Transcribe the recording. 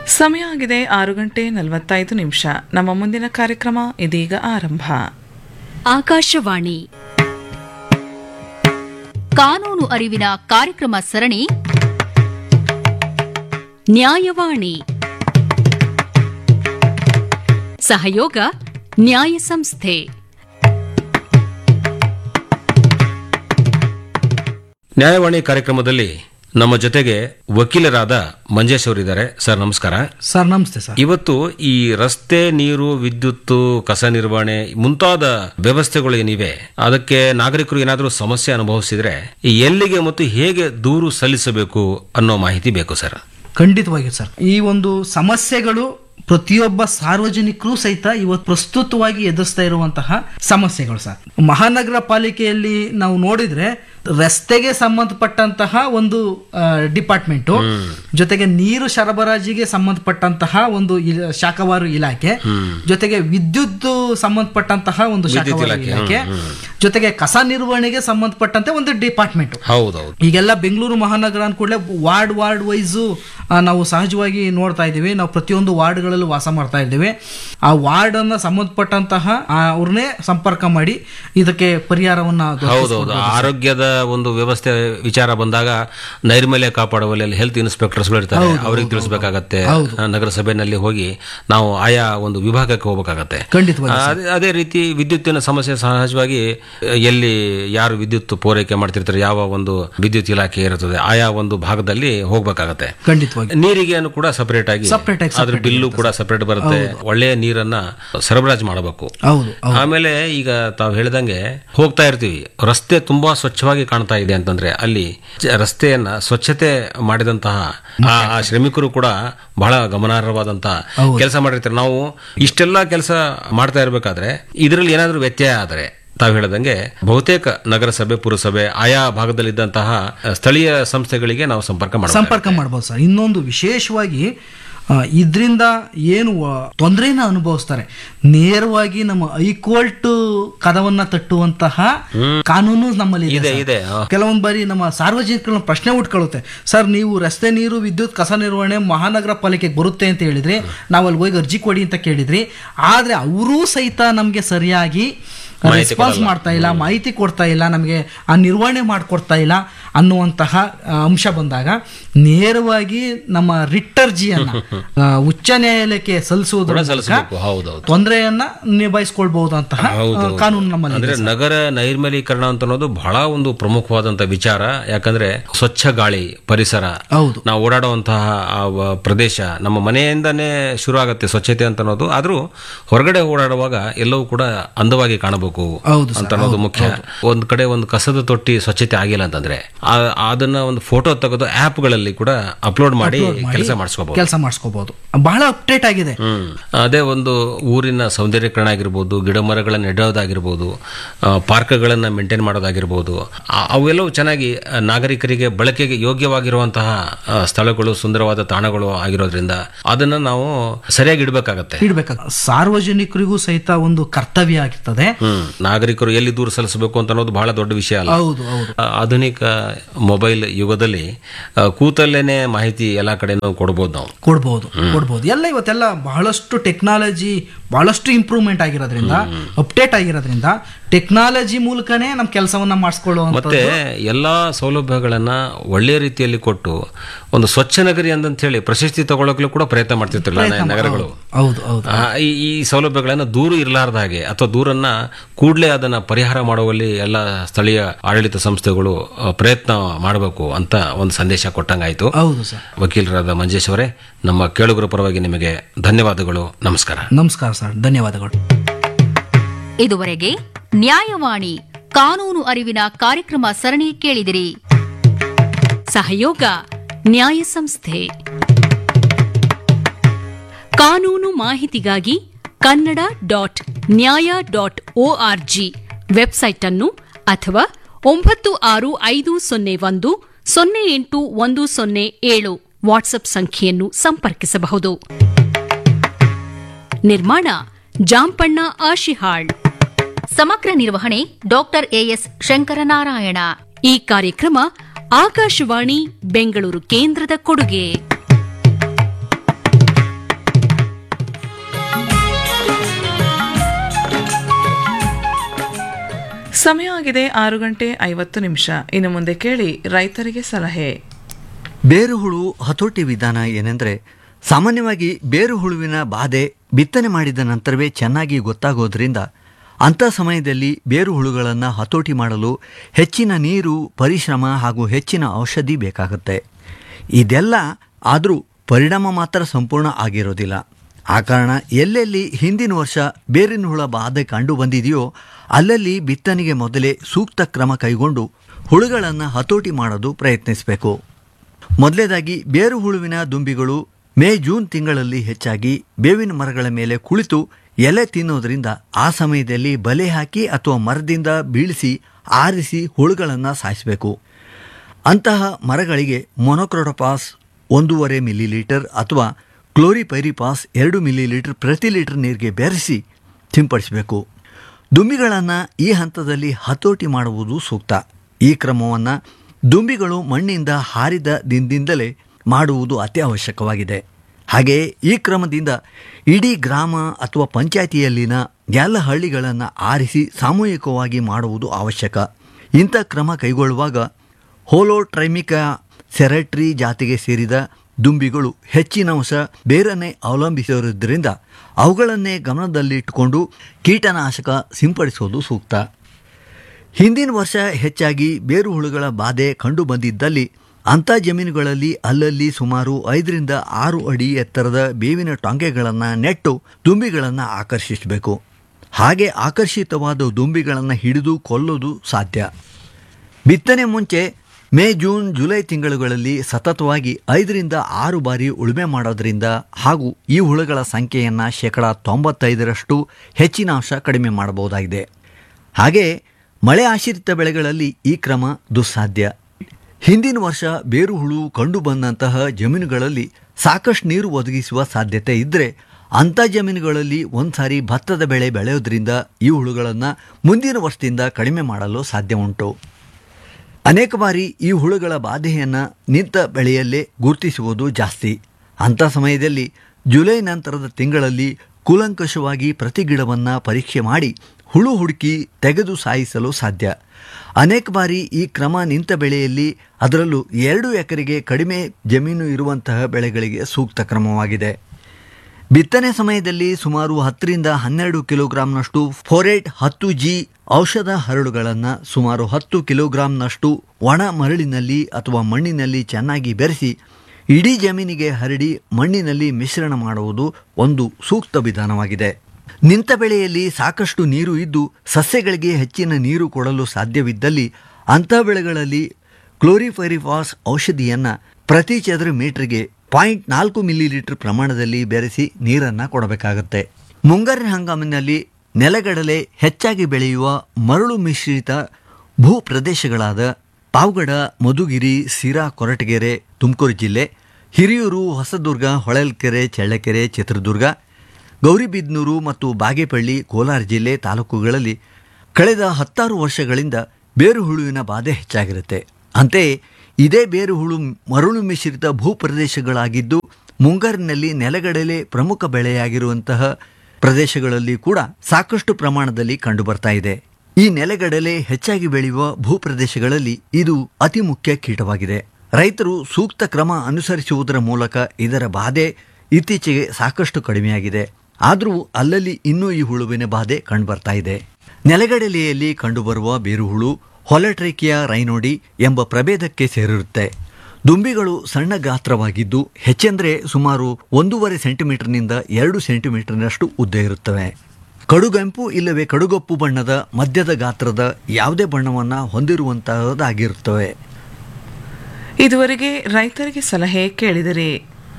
ಸಮಯ ಆಗಿದೆ ಆರು ಗಂಟೆ ನಲವತ್ತೈದು ನಿಮಿಷ ನಮ್ಮ ಮುಂದಿನ ಕಾರ್ಯಕ್ರಮ ಇದೀಗ ಆರಂಭ ಆಕಾಶವಾಣಿ ಕಾನೂನು ಅರಿವಿನ ಕಾರ್ಯಕ್ರಮ ಸರಣಿ ನ್ಯಾಯವಾಣಿ ಸಹಯೋಗ ನ್ಯಾಯ ಸಂಸ್ಥೆ ನ್ಯಾಯವಾಣಿ ಕಾರ್ಯಕ್ರಮದಲ್ಲಿ ನಮ್ಮ ಜೊತೆಗೆ ವಕೀಲರಾದ ಮಂಜೇಶ್ ಅವರಿದ್ದಾರೆ ಸರ್ ನಮಸ್ಕಾರ ಸರ್ ನಮಸ್ತೆ ಸರ್ ಇವತ್ತು ಈ ರಸ್ತೆ ನೀರು ವಿದ್ಯುತ್ ಕಸ ನಿರ್ವಹಣೆ ಮುಂತಾದ ವ್ಯವಸ್ಥೆಗಳು ಏನಿವೆ ಅದಕ್ಕೆ ನಾಗರಿಕರು ಏನಾದರೂ ಸಮಸ್ಯೆ ಅನುಭವಿಸಿದ್ರೆ ಈ ಎಲ್ಲಿಗೆ ಮತ್ತು ಹೇಗೆ ದೂರು ಸಲ್ಲಿಸಬೇಕು ಅನ್ನೋ ಮಾಹಿತಿ ಬೇಕು ಸರ್ ಖಂಡಿತವಾಗಿ ಸರ್ ಈ ಒಂದು ಸಮಸ್ಯೆಗಳು ಪ್ರತಿಯೊಬ್ಬ ಸಾರ್ವಜನಿಕರು ಸಹಿತ ಇವತ್ತು ಪ್ರಸ್ತುತವಾಗಿ ಎದುರಿಸ್ತಾ ಇರುವಂತಹ ಸಮಸ್ಯೆಗಳು ಸರ್ ಮಹಾನಗರ ಪಾಲಿಕೆಯಲ್ಲಿ ನಾವು ನೋಡಿದ್ರೆ ರಸ್ತೆಗೆ ಸಂಬಂಧಪಟ್ಟಂತಹ ಒಂದು ಡಿಪಾರ್ಟ್ಮೆಂಟು ಜೊತೆಗೆ ನೀರು ಸರಬರಾಜಿಗೆ ಸಂಬಂಧಪಟ್ಟಂತಹ ಒಂದು ಇಲ- ಶಾಖವಾರು ಇಲಾಖೆ ಜೊತೆಗೆ ವಿದ್ಯುತ್ ಸಂಬಂಧಪಟ್ಟಂತಹ ಒಂದು ಶಾಖವಾರು ಇಲಾಖೆ, ಇಲಾಖೆ ಜೊತೆಗೆ ಕಸ ನಿರ್ವಹಣೆಗೆ ಸಂಬಂಧಪಟ್ಟಂತೆ ಒಂದು ಡಿಪಾರ್ಟ್ಮೆಂಟ್ ಹೌದೌದು ಈಗೆಲ್ಲ ಬೆಂಗಳೂರು ಮಹಾನಗರ ಅಂದ ಕೂಡಲೇ ವಾರ್ಡ್ ವಾರ್ಡ್ ವೈಸು ನಾವು ಸಹಜವಾಗಿ ನೋಡ್ತಾ ಇದ್ದೀವಿ ನಾವು ಪ್ರತಿಯೊಂದು ವಾರ್ಡ್ಗಳಲ್ಲೂ ವಾಸ ಮಾಡ್ತಾ ಇದ್ದೀವಿ ಆ ವಾರ್ಡ್ ಅನ್ನ ಸಂಬಂಧಪಟ್ಟಂತಹ ಆ, ಅವ್ರನ್ನೇ ಸಂಪರ್ಕ ಮಾಡಿ ಇದಕ್ಕೆ ಪರಿಹಾರವನ್ನ ಹೌದೌದು ಆರೋಗ್ಯದ ಒಂದು ವ್ಯವಸ್ಥೆ ವಿಚಾರ ಬಂದಾಗ ನೈರ್ಮಲ್ಯ ಕಾಪಾಡುವಲ್ಲಿ ಹೆಲ್ತ್ ಇನ್ಸ್ಪೆಕ್ಟರ್ಸ್ ಇರ್ತಾರೆ ಅವ್ರಿಗೆ ತಿಳಿಸಬೇಕಾಗತ್ತೆ ನಗರಸಭೆನಲ್ಲಿ ಹೋಗಿ ನಾವು ಆಯಾ ಒಂದು ವಿಭಾಗಕ್ಕೆ ಹೋಗಬೇಕಾಗತ್ತೆ ಖಂಡಿತವಾಗಿ ಅದೇ ಅದೇ ರೀತಿ ವಿದ್ಯುತ್ತಿನ ಸಮಸ್ಯೆ ಸಹಜವಾಗಿ ಎಲ್ಲಿ ಯಾರು ವಿದ್ಯುತ್ ಪೂರೈಕೆ ಮಾಡ್ತಿರ್ತಾರೆ ಯಾವ ಒಂದು ವಿದ್ಯುತ್ ಇಲಾಖೆ ಇರುತ್ತದೆ ಆಯಾ ಒಂದು ಭಾಗದಲ್ಲಿ ಹೋಗ್ಬೇಕಾಗತ್ತೆ ಖಂಡಿತವಾಗಿ ನೀರಿಗೆ ಕೂಡ ಸಪರೇಟ್ ಆಗಿ Separate ಆಗಿ ಅದ್ರ ಬಿಲ್ಲು ಕೂಡ ಸಪರೇಟ್ ಬರುತ್ತೆ ಒಳ್ಳೆಯ ನೀರನ್ನ ಸರಬರಾಜು ಮಾಡಬೇಕು ಹೌದು ಆಮೇಲೆ ಈಗ ತಾವು ಹೇಳ್ದಂಗೆ ಹೋಗ್ತಾ ಇರ್ತೀವಿ ರಸ್ತೆ ತುಂಬಾ ಸ್ವಚ್ಛವಾಗಿ ಕಾಣ್ತಾ ಇದೆ ಅಂತಂದ್ರೆ ಅಲ್ಲಿ ಜ- ರಸ್ತೆಯನ್ನ ಸ್ವಚ್ಛತೆ ಮಾಡಿದಂತಹ ಆ ಆ ಶ್ರಮಿಕರು ಕೂಡ ಬಹಳ ಗಮನಾರ್ಹವಾದಂತಹ ಕೆಲಸ ಮಾಡಿರ್ತಾರೆ ನಾವು ಇಷ್ಟೆಲ್ಲ ಕೆಲಸ ಮಾಡ್ತಾ ಇರಬೇಕಾದ್ರೆ ಇದರಲ್ಲಿ ಏನಾದರೂ ವ್ಯತ್ಯಯ ಆದರೆ ತಾವು ಹೇಳ್ದಂಗೆ ಬಹುತೇಕ ನಗರಸಭೆ ಪುರಸಭೆ ಆಯಾ ಭಾಗದಲ್ಲಿದ್ದಂತಹ ಸ್ಥಳೀಯ ಸಂಸ್ಥೆಗಳಿಗೆ ನಾವು ಸಂಪರ್ಕ ಮಾಡಬೇಕು ಸಂಪರ್ಕ ಮಾಡ್ಬೋದು ಸರ್ ಇನ್ನೊಂದು ವಿಶೇಷವಾಗಿ ಇದರಿಂದ ಏನು ತೊಂದರೆನ ಅನುಭವಿಸ್ತಾರೆ ನೇರವಾಗಿ ನಮ್ಮ ಹೈಕೋರ್ಟ್ ಕದವನ್ನ ತಟ್ಟುವಂತಹ ಕಾನೂನು ನಮ್ಮಲ್ಲಿ ಇದೆ ಇದೆ ಸರ್. ಇದೆ ಆ. ಕೆಲವೊಂದು ಬಾರಿ ನಮ್ಮ ಸಾರ್ವಜನಿಕರನ್ನ ಪ್ರಶ್ನೆ ಉಟ್ಕೊಳ್ಳುತ್ತೆ ಸರ್ ನೀವು ರಸ್ತೆ ನೀರು ವಿದ್ಯುತ್ ಕಸ ನಿರ್ವಹಣೆ ಮಹಾನಗರ ಪಾಲಿಕೆಗೆ ಬರುತ್ತೆ ಅಂತ ಹೇಳಿದ್ರಿ ನಾವು ಅಲ್ಲಿ ಹೋಗಿ ಅರ್ಜಿ ಕೊಡಿ ಅಂತ ಕೇಳಿದ್ರಿ ಆದ್ರೆ ಅವರೂ ಸಹಿತ ನಮಗೆ ಸರಿಯಾಗಿ ರೆಸ್ಪಾನ್ಸ್ ಮಾಡ್ತಾ ಇಲ್ಲ ಮಾಹಿತಿ ಕೊಡ್ತಾ ಇಲ್ಲ ನಮಗೆ ಆ ನಿರ್ವಹಣೆ ಮಾಡಿಕೊಡ್ತಾ ಇಲ್ಲ ಅನ್ನುವಂತಹ ಆ, ಅಂಶ ಬಂದಾಗ ನೇರವಾಗಿ ನಮ್ಮ ರಿಟ್ ಅರ್ಜಿಯನ್ನ ಆ, ಉಚ್ಚ ನ್ಯಾಯಾಲಯಕ್ಕೆ ಸಲ್ಲಿಸುವುದರ ಮೂಲಕ ಸಲ್ಲಿಸಬೇಕು ಹೌದೌದು ತೊಂದರೆಯನ್ನ ನಿಭಾಯಿಸ್ಕೊಳ್ಬಹುದಂತಹ ಆ, ಕಾನೂನು ನಮ್ಮಲ್ಲಿ ಅಂದ್ರೆ ನಗರ ನೈರ್ಮಲೀಕರಣ ಅಂತ ಅನ್ನೋದು ಬಹಳ ಒಂದು ಪ್ರಮುಖವಾದಂತ ವಿಚಾರ ಯಾಕಂದ್ರೆ ಸ್ವಚ್ಛ ಗಾಳಿ ಪರಿಸರ ಹೌದು ನಾವು ಓಡಾಡುವಂತಹ ಆ ವ- ಪ್ರದೇಶ ನಮ್ಮ ಮನೆಯಿಂದಾನೇ ಶುರು ಆಗುತ್ತೆ ಸ್ವಚ್ಛತೆ ಅಂತ ಅನ್ನೋದು ಆದ್ರೂ ಹೊರಗಡೆ ಓಡಾಡುವಾಗ ಎಲ್ಲವೂ ಕೂಡ ಅಂದವಾಗಿ ಕಾಣಬೇಕು ಹೌದು ಅಂತ ಅನ್ನೋದು ಮುಖ್ಯ ಒಂದ್ ಕಡೆ ಒಂದು ಕಸದ ತೊಟ್ಟಿ ಸ್ವಚ್ಛತೆ ಆಗಿಲ್ಲ ಅಂತಂದ್ರೆ ಆ- ಅದನ್ನ ಒಂದು ಫೋಟೋ ತೆಗೆದು ಆಪ್ಗಳಲ್ಲಿ ಕೂಡ ಅಪ್ಲೋಡ್ ಮಾಡಿ ಕೆಲಸ ಮಾಡಿಸ್ಕೋಬಹುದು ಕೆಲಸ ಮಾಡಿಸ್ಕೋಬಹುದು ಬಹಳ ಅಪ್ಡೇಟ್ ಆಗಿದೆ ಹ್ಮ್ ಅದೇ ಒಂದು ಊರಿನ ಸೌಂದರ್ಯೀಕರಣ ಆಗಿರ್ಬೋದು ಗಿಡ ಮರಗಳನ್ನ ನೆಡೋದಾಗಿರ್ಬೋದು ಆ, ಪಾರ್ಕ್ಗಳನ್ನ ಮೇಂಟೈನ್ ಮಾಡೋದಾಗಿರ್ಬೋದು ಆ- ಅವೆಲ್ಲವೂ ಚೆನ್ನಾಗಿ ಆ, ನಾಗರಿಕರಿಗೆ ಬಳಕೆಗೆ ಯೋಗ್ಯವಾಗಿರುವಂತಹ ಆ, ಸ್ಥಳಗಳು ಸುಂದರವಾದ ತಾಣಗಳು ಆಗಿರೋದ್ರಿಂದ ಅದನ್ನ ನಾವು ಸರಿಯಾಗಿ ಇಡಬೇಕಾಗತ್ತೆ ಇಡ್ಬೇಕಾಗ ಸಾರ್ವಜನಿಕರಿಗೂ ಸಹಿತ ಒಂದು ಕರ್ತವ್ಯ ಆಗಿರ್ತದೆ ಹ್ಮ್ ನಾಗರಿಕರು ಎಲ್ಲಿ ದೂರ ಸಲ್ಲಿಸಬೇಕು ಅಂತ ಅನ್ನೋದು ಬಹಳ ದೊಡ್ಡ ವಿಷಯ ಅಲ್ಲ ಹೌದು ಹೌದು ಆ, ಆಧುನಿಕ ಮೊಬೈಲ್ ಯುಗದಲ್ಲಿ ಆ, ಕೂತಲ್ಲೇನೆ ಮಾಹಿತಿ ಎಲ್ಲಾ ಕಡೆನೂ ಕೊಡ್ಬೋದು ನಾವು ಕೊಡ್ಬೋದು ಕೊಡ್ಬೋದು ಎಲ್ಲ ಇವತ್ತೆಲ್ಲ ಬಹಳಷ್ಟು ಟೆಕ್ನಾಲಜಿ ಬಹಳಷ್ಟು ಇಂಪ್ರೂವ್ಮೆಂಟ್ ಆಗಿರೋದ್ರಿಂದ ಅಪ್ಡೇಟ್ ಆಗಿರೋದ್ರಿಂದ ಟೆಕ್ನಾಲಜಿ ಮೂಲಕನೇ ನಮ್ಮ ಕೆಲಸವನ್ನ ಮಾಡಿಸ್ಕೊಳ್ಳುವಂತ ಮತ್ತೆ ಎಲ್ಲಾ ಸೌಲಭ್ಯಗಳನ್ನ ಒಳ್ಳೆಯ ರೀತಿಯಲ್ಲಿ ಕೊಟ್ಟು ಒಂದು ಸ್ವಚ್ಛ ನಗರಿ ಅಂತ ಹೇಳಿ ಪ್ರಶಸ್ತಿ ತಗೊಳ್ಳೋಕ್ಲೂ ಕೂಡ ಪ್ರಯತ್ನ ಮಾಡ್ತಿರ್ತಿರಲ್ಲ ನಗರಗಳು ಹೌದು ಹೌದು ಆ, ಈ ಈ ಸೌಲಭ್ಯಗಳನ್ನ ದೂರ ಇರಲಾರ್ದ ಹಾಗೆ ಅಥವಾ ದೂರನ್ನ ಕೂಡಲೇ ಅದನ್ನ ಪರಿಹಾರ ಮಾಡುವಲ್ಲಿ ಎಲ್ಲ ಸ್ಥಳೀಯ ಆಡಳಿತ ಸಂಸ್ಥೆಗಳು ಆ, ಪ್ರಯತ್ನ ಮಾಡಬೇಕು ಅಂತ ಒಂದು ಸಂದೇಶ ಕೊಟ್ಟಂಗಾಯ್ತು ಹೌದು ಸರ್ ವಕೀಲರಾದ ಮಂಜೇಶ್ ಅವರೇ ನಮ್ಮ ಕೇಳುಗರ ಪರವಾಗಿ ನಿಮಗೆ ಧನ್ಯವಾದಗಳು ನಮಸ್ಕಾರ ನಮಸ್ಕಾರ ಸರ್ ಧನ್ಯವಾದಗಳು ಇದುವರೆಗೆ ನ್ಯಾಯವಾಣಿ ಕಾನೂನು ಅರಿವಿನ ಕಾರ್ಯಕ್ರಮ ಸರಣಿ ಕೇಳಿದಿರಿ ಸಹಯೋಗ ನ್ಯಾಯ ಸಂಸ್ಥೆ ಕಾನೂನು ಮಾಹಿತಿಗಾಗಿ Kannada dot Nyaya dot ORG website ಅನ್ನು ಅಥವಾ ಒಂಬತ್ತು ಆರು ಐದು ಸೊನ್ನೆ ಒಂದು ಸೊನ್ನೆ ಎಂಟು ಒಂದು ಸೊನ್ನೆ ಏಳು ವಾಟ್ಸ್ಆಪ್ ಸಂಖ್ಯೆಯನ್ನು ಸಂಪರ್ಕಿಸಬಹುದು ನಿರ್ಮಾಣ ಜಾಂಪಣ್ಣ ಆಶಿಹಾಳ್ ಸಮಗ್ರ ನಿರ್ವಹಣೆ ಡಾಕ್ಟರ್ ಎಎಸ್ ಶಂಕರನಾರಾಯಣ ಈ ಕಾರ್ಯಕ್ರಮ ಆಕಾಶವಾಣಿ ಬೆಂಗಳೂರು ಕೇಂದ್ರದ ಕೊಡುಗೆ ಸಮಯ ಆಗಿದೆ ಆರು ಗಂಟೆ ಐವತ್ತು ನಿಮಿಷ ಇನ್ನು ಮುಂದೆ ಕೇಳಿ ರೈತರಿಗೆ ಸಲಹೆ ಬೇರುಹುಳು ಹತೋಟಿ ವಿಧಾನ ಏನೆಂದರೆ ಸಾಮಾನ್ಯವಾಗಿ ಬೇರುಹುಳುವಿನ ಬಾಧೆ ಬಿತ್ತನೆ ಮಾಡಿದ ನಂತರವೇ ಚೆನ್ನಾಗಿ ಗೊತ್ತಾಗೋದ್ರಿಂದ ಅಂಥ ಸಮಯದಲ್ಲಿ ಬೇರುಹುಳುಗಳನ್ನು ಹತೋಟಿ ಮಾಡಲು ಹೆಚ್ಚಿನ ನೀರು ಪರಿಶ್ರಮ ಹಾಗೂ ಹೆಚ್ಚಿನ ಔಷಧಿ ಬೇಕಾಗುತ್ತೆ ಇದೆಲ್ಲ ಆದರೂ ಪರಿಣಾಮ ಮಾತ್ರ ಸಂಪೂರ್ಣ ಆಗಿರೋದಿಲ್ಲ ಆ ಕಾರಣ ಎಲ್ಲೆಲ್ಲಿ ಹಿಂದಿನ ವರ್ಷ ಬೇರಿನ ಹುಳ ಬಾಧೆ ಕಂಡು ಬಂದಿದೆಯೋ ಅಲ್ಲಲ್ಲಿ ಬಿತ್ತನೆಗೆ ಮೊದಲೇ ಸೂಕ್ತ ಕ್ರಮ ಕೈಗೊಂಡು ಹುಳುಗಳನ್ನು ಹತೋಟಿ ಮಾಡೋದು ಪ್ರಯತ್ನಿಸಬೇಕು ಮೊದಲೇದಾಗಿ ಬೇರು ಹುಳುವಿನ ದುಂಬಿಗಳು ಮೇ ಜೂನ್ ತಿಂಗಳಲ್ಲಿ ಹೆಚ್ಚಾಗಿ ಬೇವಿನ ಮರಗಳ ಮೇಲೆ ಕುಳಿತು ಎಲೆ ತಿನ್ನೋದ್ರಿಂದ ಆ ಸಮಯದಲ್ಲಿ ಬಲೆ ಹಾಕಿ ಅಥವಾ ಮರದಿಂದ ಬೀಳಿಸಿ ಆರಿಸಿ ಹುಳುಗಳನ್ನು ಸಾಯಿಸಬೇಕು ಅಂತಹ ಮರಗಳಿಗೆ ಮೊನೊಕ್ರೋಟೋಪಾಸ್ ಒಂದೂವರೆ ಮಿಲಿ ಲೀಟರ್ ಅಥವಾ ಕ್ಲೋರಿಪೈರಿಪಾಸ್ ಎರಡು ಮಿಲಿ ಲೀಟರ್ ಪ್ರತಿ ಲೀಟರ್ ನೀರಿಗೆ ಬೆರೆಸಿ ಸಿಂಪಡಿಸಬೇಕು ದುಂಬಿಗಳನ್ನು ಈ ಹಂತದಲ್ಲಿ ಹತೋಟಿ ಮಾಡುವುದು ಸೂಕ್ತ ಈ ಕ್ರಮವನ್ನು ದುಂಬಿಗಳು ಮಣ್ಣಿಂದ ಹಾರಿದ ದಿನದಿಂದಲೇ ಮಾಡುವುದು ಅತ್ಯವಶ್ಯಕವಾಗಿದೆ ಹಾಗೆಯೇ ಈ ಕ್ರಮದಿಂದ ಇಡೀ ಗ್ರಾಮ ಅಥವಾ ಪಂಚಾಯಿತಿಯಲ್ಲಿನ ಎಲ್ಲ ಹಳ್ಳಿಗಳನ್ನು ಆರಿಸಿ ಸಾಮೂಹಿಕವಾಗಿ ಮಾಡುವುದು ಅವಶ್ಯಕ ಇಂಥ ಕ್ರಮ ಕೈಗೊಳ್ಳುವಾಗ ಹೋಲೋಟ್ರೈಮಿಕಾ ಸೆರೆಟ್ರಿ ಜಾತಿಗೆ ಸೇರಿದ ದುಂಬಿಗಳು ಹೆಚ್ಚಿನ ಅಂಶ ಬೇರನ್ನೇ ಅವಲಂಬಿಸಿರುವುದರಿಂದ ಅವುಗಳನ್ನೇ ಗಮನದಲ್ಲಿಟ್ಟುಕೊಂಡು ಕೀಟನಾಶಕ ಸಿಂಪಡಿಸುವುದು ಸೂಕ್ತ ಹಿಂದಿನ ವರ್ಷ ಹೆಚ್ಚಾಗಿ ಬೇರು ಹುಳುಗಳ ಬಾಧೆ ಕಂಡು ಬಂದಿದ್ದಲ್ಲಿ ಅಂಥ ಜಮೀನುಗಳಲ್ಲಿ ಅಲ್ಲಲ್ಲಿ ಸುಮಾರು ಐದರಿಂದ ಆರು ಅಡಿ ಎತ್ತರದ ಬೇವಿನ ಟೊಂಗೆಗಳನ್ನು ನೆಟ್ಟು ದುಂಬಿಗಳನ್ನು ಆಕರ್ಷಿಸಬೇಕು ಹಾಗೆ ಆಕರ್ಷಿತವಾದ ದುಂಬಿಗಳನ್ನು ಹಿಡಿದು ಕೊಲ್ಲೋದು ಸಾಧ್ಯ ಬಿತ್ತನೆ ಮುಂಚೆ ಮೇ ಜೂನ್ ಜುಲೈ ತಿಂಗಳುಗಳಲ್ಲಿ ಸತತವಾಗಿ ಐದರಿಂದ ಆರು ಬಾರಿ ಉಳುಮೆ ಮಾಡೋದ್ರಿಂದ ಹಾಗೂ ಈ ಹುಳುಗಳ ಸಂಖ್ಯೆಯನ್ನು ಶೇಕಡ ತೊಂಬತ್ತೈದರಷ್ಟು ಹೆಚ್ಚಿನ ಅಂಶ ಕಡಿಮೆ ಮಾಡಬಹುದಾಗಿದೆ ಹಾಗೆ ಮಳೆ ಆಶ್ರಿತ ಬೆಳೆಗಳಲ್ಲಿ ಈ ಕ್ರಮ ದುಸ್ಸಾಧ್ಯ ಹಿಂದಿನ ವರ್ಷ ಬೇರು ಹುಳು ಕಂಡು ಬಂದಂತಹ ಜಮೀನುಗಳಲ್ಲಿ ಸಾಕಷ್ಟು ನೀರು ಒದಗಿಸುವ ಸಾಧ್ಯತೆ ಇದ್ದರೆ ಅಂಥ ಜಮೀನುಗಳಲ್ಲಿ ಒಂದು ಸಾರಿ ಭತ್ತದ ಬೆಳೆ ಬೆಳೆಯೋದ್ರಿಂದ ಈ ಹುಳುಗಳನ್ನು ಮುಂದಿನ ವರ್ಷದಿಂದ ಕಡಿಮೆ ಮಾಡಲು ಸಾಧ್ಯ ಉಂಟು ಅನೇಕ ಬಾರಿ ಈ ಹುಳುಗಳ ಬಾಧೆಯನ್ನು ನಿಂತ ಬೆಳೆಯಲ್ಲೇ ಗುರುತಿಸುವುದು ಜಾಸ್ತಿ ಅಂಥ ಸಮಯದಲ್ಲಿ ಜುಲೈ ನಂತರದ ತಿಂಗಳಲ್ಲಿ ಕೂಲಂಕಷವಾಗಿ ಪ್ರತಿ ಗಿಡವನ್ನು ಪರೀಕ್ಷೆ ಮಾಡಿ ಹುಳು ಹುಡುಕಿ ತೆಗೆದು ಸಾಯಿಸಲು ಸಾಧ್ಯ ಅನೇಕ ಬಾರಿ ಈ ಕ್ರಮ ನಿಂತ ಬೆಳೆಯಲ್ಲಿ ಅದರಲ್ಲೂ ಎರಡು ಎಕರೆಗೆ ಕಡಿಮೆ ಜಮೀನು ಇರುವಂತಹ ಬೆಳೆಗಳಿಗೆ ಸೂಕ್ತ ಕ್ರಮವಾಗಿದೆ ಬಿತ್ತನೆ ಸಮಯದಲ್ಲಿ ಸುಮಾರು ಹತ್ತರಿಂದ ಹನ್ನೆರಡು ಕಿಲೋಗ್ರಾಂನಷ್ಟು ಫೋರೇಟ್ ಹತ್ತು ಜಿ ಔಷಧ ಹರಳುಗಳನ್ನು ಸುಮಾರು ಹತ್ತು ಕಿಲೋಗ್ರಾಂನಷ್ಟು ಒಣ ಮರಳಿನಲ್ಲಿ ಅಥವಾ ಮಣ್ಣಿನಲ್ಲಿ ಚೆನ್ನಾಗಿ ಬೆರೆಸಿ ಇಡೀ ಜಮೀನಿಗೆ ಹರಡಿ ಮಣ್ಣಿನಲ್ಲಿ ಮಿಶ್ರಣ ಮಾಡುವುದು ಒಂದು ಸೂಕ್ತ ವಿಧಾನವಾಗಿದೆ ನಿಂತ ಬೆಳೆಯಲ್ಲಿ ಸಾಕಷ್ಟು ನೀರು ಇದ್ದು ಸಸ್ಯಗಳಿಗೆ ಹೆಚ್ಚಿನ ನೀರು ಕೊಡಲು ಸಾಧ್ಯವಿದ್ದಲ್ಲಿ ಅಂಥ ಬೆಳೆಗಳಲ್ಲಿ ಕ್ಲೋರಿಫೈರಿಫಾಸ್ ಔಷಧಿಯನ್ನು ಪ್ರತಿ ಚದರ ಮೀಟರ್ಗೆ ಪಾಯಿಂಟ್ ನಾಲ್ಕು ಮಿಲಿ ಲೀಟರ್ ಪ್ರಮಾಣದಲ್ಲಿ ಬೆರೆಸಿ ನೀರನ್ನು ಕೊಡಬೇಕಾಗುತ್ತೆ ಮುಂಗಾರಿನ ಹಂಗಾಮಿನಲ್ಲಿ ನೆಲಗಡಲೆ ಹೆಚ್ಚಾಗಿ ಬೆಳೆಯುವ ಮರಳು ಮಿಶ್ರಿತ ಭೂ ಪ್ರದೇಶಗಳಾದ ಪಾವಗಡ ಮಧುಗಿರಿ ಸಿರಾ ಕೊರಟಗೆರೆ ತುಮಕೂರು ಜಿಲ್ಲೆ ಹಿರಿಯೂರು ಹೊಸದುರ್ಗ ಹೊಳಲ್ಕೆರೆ ಚಳ್ಳಕೆರೆ ಚಿತ್ರದುರ್ಗ ಗೌರಿಬಿದನೂರು ಮತ್ತು ಬಾಗೇಪಳ್ಳಿ ಕೋಲಾರ ಜಿಲ್ಲೆ ತಾಲೂಕುಗಳಲ್ಲಿ ಕಳೆದ ಹತ್ತಾರು ವರ್ಷಗಳಿಂದ ಬೇರು ಹುಳುವಿನ ಬಾಧೆ ಹೆಚ್ಚಾಗಿರುತ್ತೆ ಅಂತೆಯೇ ಇದೇ ಬೇರು ಹುಳು ಮರಳು ಮಿಶ್ರಿತ ಭೂ ಪ್ರದೇಶಗಳಾಗಿದ್ದು ಮುಂಗಾರಿನಲ್ಲಿ ನೆಲಗಡಲೆ ಪ್ರಮುಖ ಬೆಳೆಯಾಗಿರುವಂತಹ ಪ್ರದೇಶಗಳಲ್ಲಿ ಕೂಡ ಸಾಕಷ್ಟು ಪ್ರಮಾಣದಲ್ಲಿ ಕಂಡುಬರ್ತಾ ಇದೆ ಈ ನೆಲಗಡಲೆ ಹೆಚ್ಚಾಗಿ ಬೆಳೆಯುವ ಭೂ ಪ್ರದೇಶಗಳಲ್ಲಿ ಇದು ಅತಿ ಮುಖ್ಯ ಕೀಟವಾಗಿದೆ ರೈತರು ಸೂಕ್ತ ಕ್ರಮ ಅನುಸರಿಸುವುದರ ಮೂಲಕ ಇದರ ಬಾಧೆ ಇತ್ತೀಚೆಗೆ ಸಾಕಷ್ಟು ಕಡಿಮೆಯಾಗಿದೆ ಆದರೂ ಅಲ್ಲಲ್ಲಿ ಇನ್ನೂ ಈ ಹುಳುವಿನ ಬಾಧೆ ಕಂಡುಬರ್ತಾ ಇದೆ ನೆಲಗಡಲೆಯಲ್ಲಿ ಕಂಡುಬರುವ ಬೇರುಹುಳು ಹೊಲಟ್ರೇಕಿಯಾ ರೈನೋಡಿ ಎಂಬ ಪ್ರಭೇದಕ್ಕೆ ಸೇರಿರುತ್ತೆ ದುಂಬಿಗಳು ಸಣ್ಣ ಗಾತ್ರವಾಗಿದ್ದು ಹೆಚ್ಚೆಂದರೆ ಸುಮಾರು ಒಂದೂವರೆ ಸೆಂಟಿಮೀಟರ್ನಿಂದ ಎರಡು ಸೆಂಟಿಮೀಟರ್ನಷ್ಟು ಉದ್ದ ಇರುತ್ತವೆ ಕಡುಗೆಂಪು ಇಲ್ಲವೇ ಕಡುಗಪ್ಪು ಬಣ್ಣದ ಮಧ್ಯದ ಗಾತ್ರದ ಯಾವುದೇ ಬಣ್ಣವನ್ನು ಹೊಂದಿರುವಂತಹದ್ದಾಗಿರುತ್ತವೆ ಇದುವರೆಗೆ ರೈತರಿಗೆ ಸಲಹೆ ಕೇಳಿದರೆ